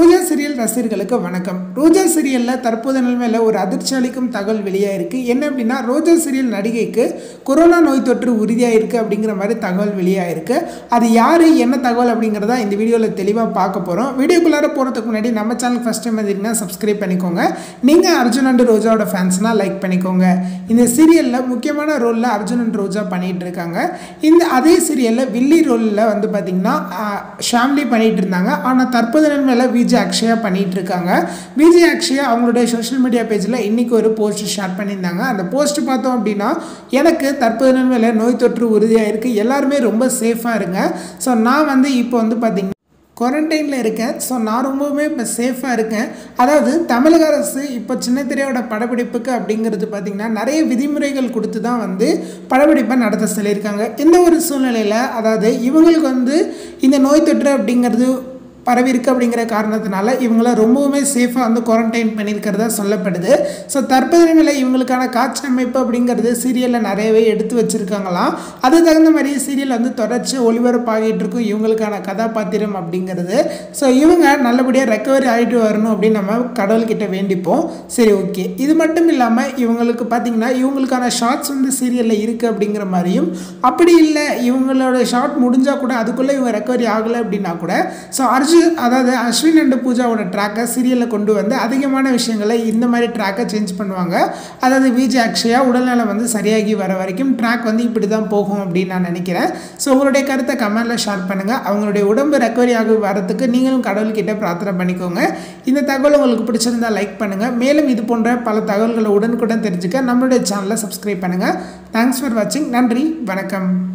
ரோஜா serial ரசிகர்களுக்கு வணக்கம் ரோஜா சீரியலில் தற்போது நிலைமையில் ஒரு அதிர்ச்சி அளிக்கும் தகவல் வெளியாயிருக்கு என்ன அப்படின்னா ரோஜா சீரியல் நடிகைக்கு கொரோனா நோய் தொற்று உறுதியாயிருக்கு அப்படிங்கிற மாதிரி தகவல் வெளியாயிருக்கு அது யார் என்ன தகவல் அப்படிங்கிறத இந்த வீடியோவில் தெளிவாக பார்க்க போகிறோம் வீடியோக்குள்ளார போகிறதுக்கு முன்னாடி நம்ம சேனல் ஃபஸ்ட் டைம் வந்தீங்கன்னா சப்ஸ்கிரைப் பண்ணிக்கோங்க நீங்கள் அர்ஜுன் அண்ட் ரோஜாவோட ஃபேன்ஸ்னால் லைக் பண்ணிக்கோங்க இந்த சீரியலில் முக்கியமான ரோலில் அர்ஜுன் அண்ட் ரோஜா பண்ணிகிட்டு இருக்காங்க இந்த அதே சீரியலில் வில்லி ரோலில் வந்து பார்த்திங்கன்னா ஷாம்லி பண்ணிகிட்டு இருந்தாங்க ஆனால் தற்போது நிலைமையில் விஜய் அக்ஷயா பண்ணிகிட்டு இருக்காங்க விஜய் அக்ஷயா அவங்களுடைய சோஷியல் மீடியா பேஜில் இன்றைக்கி ஒரு போஸ்ட் ஷேர் பண்ணியிருந்தாங்க அந்த போஸ்ட் பார்த்தோம் அப்படின்னா எனக்கு தற்போது நிலைமையில் நோய் தொற்று உறுதியாக இருக்குது எல்லாருமே ரொம்ப சேஃபாக இருங்க ஸோ நான் வந்து இப்போ வந்து பார்த்திங்கன்னா குவாரண்டைனில் இருக்கேன் ஸோ நான் ரொம்பவுமே இப்போ சேஃபாக இருக்கேன் அதாவது தமிழக அரசு இப்போ சின்ன திரையோட படப்பிடிப்புக்கு அப்படிங்கிறது பார்த்திங்கன்னா நிறைய விதிமுறைகள் கொடுத்து தான் வந்து படப்பிடிப்பை நடத்த சொல்லியிருக்காங்க இந்த ஒரு சூழ்நிலையில் அதாவது இவங்களுக்கு வந்து இந்த நோய் தொற்று அப்படிங்கிறது பரவிருக்கு அப்படிங்கிற காரணத்தினால இவங்கள ரொம்பவுமே சேஃபாக வந்து குவாரண்டைன் பண்ணியிருக்கிறதா சொல்லப்படுது ஸோ தற்போது நிலையில் இவங்களுக்கான காட்சி அமைப்பு அப்படிங்கிறது சீரியலில் நிறையவே எடுத்து வச்சுருக்காங்களாம் அது தகுந்த மாதிரி சீரியல் வந்து தொடர்ச்சி ஒளிபரப்பாகிட்டு இருக்கும் இவங்களுக்கான கதாபாத்திரம் அப்படிங்கிறது ஸோ இவங்க நல்லபடியாக ரெக்கவரி ஆகிட்டு வரணும் அப்படின்னு நம்ம கடவுள்கிட்ட வேண்டிப்போம் சரி ஓகே இது மட்டும் இல்லாமல் இவங்களுக்கு பார்த்திங்கன்னா இவங்களுக்கான ஷார்ட்ஸ் வந்து சீரியலில் இருக்குது அப்படிங்கிற மாதிரியும் அப்படி இல்லை இவங்களோட ஷார்ட் முடிஞ்சால் கூட அதுக்குள்ளே இவங்க ரெக்கவரி ஆகலை அப்படின்னா கூட ஸோ அர்ஜுன் அதாவது அஸ்வின் அண்ட் பூஜாவோட ட்ராக்கை சீரியலில் கொண்டு வந்து அதிகமான விஷயங்களை இந்த மாதிரி ட்ராக்கை சேஞ்ச் பண்ணுவாங்க அதாவது விஜய் அக்ஷயா உடல்நலம் வந்து சரியாகி வர வரைக்கும் ட்ராக் வந்து இப்படி தான் போகும் அப்படின்னு நான் நினைக்கிறேன் ஸோ உங்களுடைய கருத்தை கமெண்டில் ஷேர் பண்ணுங்கள் அவங்களுடைய உடம்பு ரெக்கவரி ஆகி வரதுக்கு நீங்களும் கடவுள்கிட்ட பிரார்த்தனை பண்ணிக்கோங்க இந்த தகவல் உங்களுக்கு பிடிச்சிருந்தால் லைக் பண்ணுங்கள் மேலும் இது போன்ற பல தகவல்களை உடனுக்குடன் தெரிஞ்சுக்க நம்மளுடைய சேனலை சப்ஸ்கிரைப் பண்ணுங்கள் தேங்க்ஸ் ஃபார் வாட்சிங் நன்றி வணக்கம்